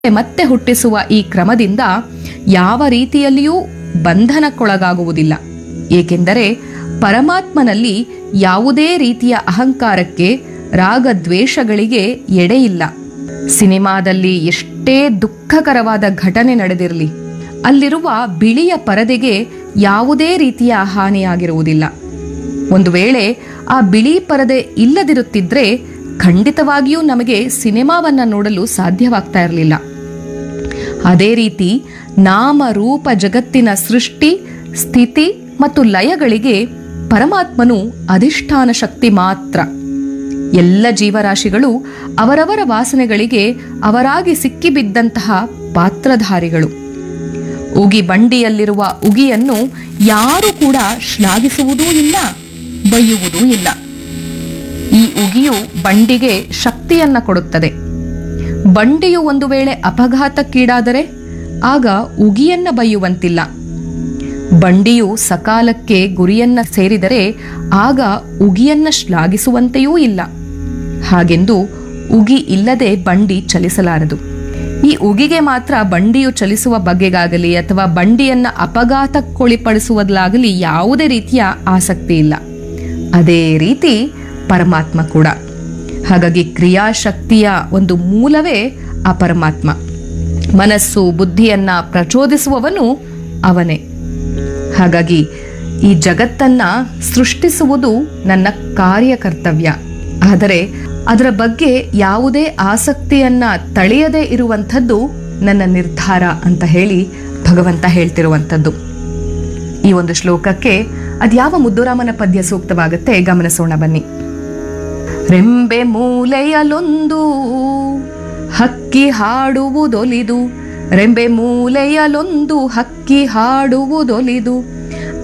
ಮತ್ತೆ ಹುಟ್ಟಿಸುವ ಈ ಕ್ರಮದಿಂದ ಯಾವ ರೀತಿಯಲ್ಲಿಯೂ ಬಂಧನಕ್ಕೊಳಗಾಗುವುದಿಲ್ಲ ಏಕೆಂದರೆ ಪರಮಾತ್ಮನಲ್ಲಿ ಯಾವುದೇ ರೀತಿಯ ಅಹಂಕಾರಕ್ಕೆ ರಾಗದ್ವೇಷಗಳಿಗೆ ಎಡೆಯಿಲ್ಲ ಸಿನಿಮಾದಲ್ಲಿ ಎಷ್ಟೇ ದುಃಖಕರವಾದ ಘಟನೆ ನಡೆದಿರಲಿ ಅಲ್ಲಿರುವ ಬಿಳಿಯ ಪರದೆಗೆ ಯಾವುದೇ ರೀತಿಯ ಹಾನಿಯಾಗಿರುವುದಿಲ್ಲ ಒಂದು ವೇಳೆ ಆ ಬಿಳಿ ಪರದೆ ಇಲ್ಲದಿರುತ್ತಿದ್ರೆ ಖಂಡಿತವಾಗಿಯೂ ನಮಗೆ ಸಿನಿಮಾವನ್ನ ನೋಡಲು ಸಾಧ್ಯವಾಗ್ತಾ ಇರಲಿಲ್ಲ ಅದೇ ರೀತಿ ನಾಮ ರೂಪ ಜಗತ್ತಿನ ಸೃಷ್ಟಿ ಸ್ಥಿತಿ ಮತ್ತು ಲಯಗಳಿಗೆ ಪರಮಾತ್ಮನು ಅಧಿಷ್ಠಾನ ಶಕ್ತಿ ಮಾತ್ರ ಎಲ್ಲ ಜೀವರಾಶಿಗಳು ಅವರವರ ವಾಸನೆಗಳಿಗೆ ಅವರಾಗಿ ಸಿಕ್ಕಿಬಿದ್ದಂತಹ ಪಾತ್ರಧಾರಿಗಳು ಉಗಿ ಬಂಡಿಯಲ್ಲಿರುವ ಉಗಿಯನ್ನು ಯಾರೂ ಕೂಡ ಶ್ಲಾಘಿಸುವುದೂ ಇಲ್ಲ ಬೈಯುವುದೂ ಇಲ್ಲ ಈ ಉಗಿಯು ಬಂಡಿಗೆ ಶಕ್ತಿಯನ್ನ ಕೊಡುತ್ತದೆ ಬಂಡಿಯು ಒಂದು ವೇಳೆ ಅಪಘಾತಕ್ಕೀಡಾದರೆ ಆಗ ಉಗಿಯನ್ನ ಬೈಯುವಂತಿಲ್ಲ ಬಂಡಿಯು ಸಕಾಲಕ್ಕೆ ಗುರಿಯನ್ನ ಸೇರಿದರೆ ಆಗ ಉಗಿಯನ್ನ ಶ್ಲಾಘಿಸುವಂತೆಯೂ ಇಲ್ಲ ಹಾಗೆಂದು ಉಗಿ ಇಲ್ಲದೆ ಬಂಡಿ ಚಲಿಸಲಾರದು ಈ ಉಗಿಗೆ ಮಾತ್ರ ಬಂಡಿಯು ಚಲಿಸುವ ಬಗೆಗಾಗಲಿ ಅಥವಾ ಬಂಡಿಯನ್ನ ಅಪಘಾತಕ್ಕೊಳಿಪಡಿಸುವುದಲಾಗಲಿ ಯಾವುದೇ ರೀತಿಯ ಆಸಕ್ತಿ ಇಲ್ಲ ಅದೇ ರೀತಿ ಪರಮಾತ್ಮ ಕೂಡ ಹಾಗಾಗಿ ಕ್ರಿಯಾಶಕ್ತಿಯ ಒಂದು ಮೂಲವೇ ಆ ಪರಮಾತ್ಮ ಮನಸ್ಸು ಬುದ್ಧಿಯನ್ನ ಪ್ರಚೋದಿಸುವವನು ಅವನೇ ಹಾಗಾಗಿ ಈ ಜಗತ್ತನ್ನ ಸೃಷ್ಟಿಸುವುದು ನನ್ನ ಕಾರ್ಯಕರ್ತವ್ಯ ಆದರೆ ಅದರ ಬಗ್ಗೆ ಯಾವುದೇ ಆಸಕ್ತಿಯನ್ನ ತಳೆಯದೇ ಇರುವಂಥದ್ದು ನನ್ನ ನಿರ್ಧಾರ ಅಂತ ಹೇಳಿ ಭಗವಂತ ಹೇಳ್ತಿರುವಂಥದ್ದು ಈ ಒಂದು ಶ್ಲೋಕಕ್ಕೆ ಅದ್ಯಾವ ಮುದ್ದುರಾಮನ ಪದ್ಯ ಸೂಕ್ತವಾಗುತ್ತೆ ಗಮನಿಸೋಣ ಬನ್ನಿ ರೆಂಬೆ ಮೂಲೆಯಲೊಂದು ಹಕ್ಕಿ ಹಾಡುವುದೊಲಿದು ರೆಂಬೆ ಮೂಲೆಯಲೊಂದು ಹಕ್ಕಿ ಹಾಡುವುದೊಲಿದು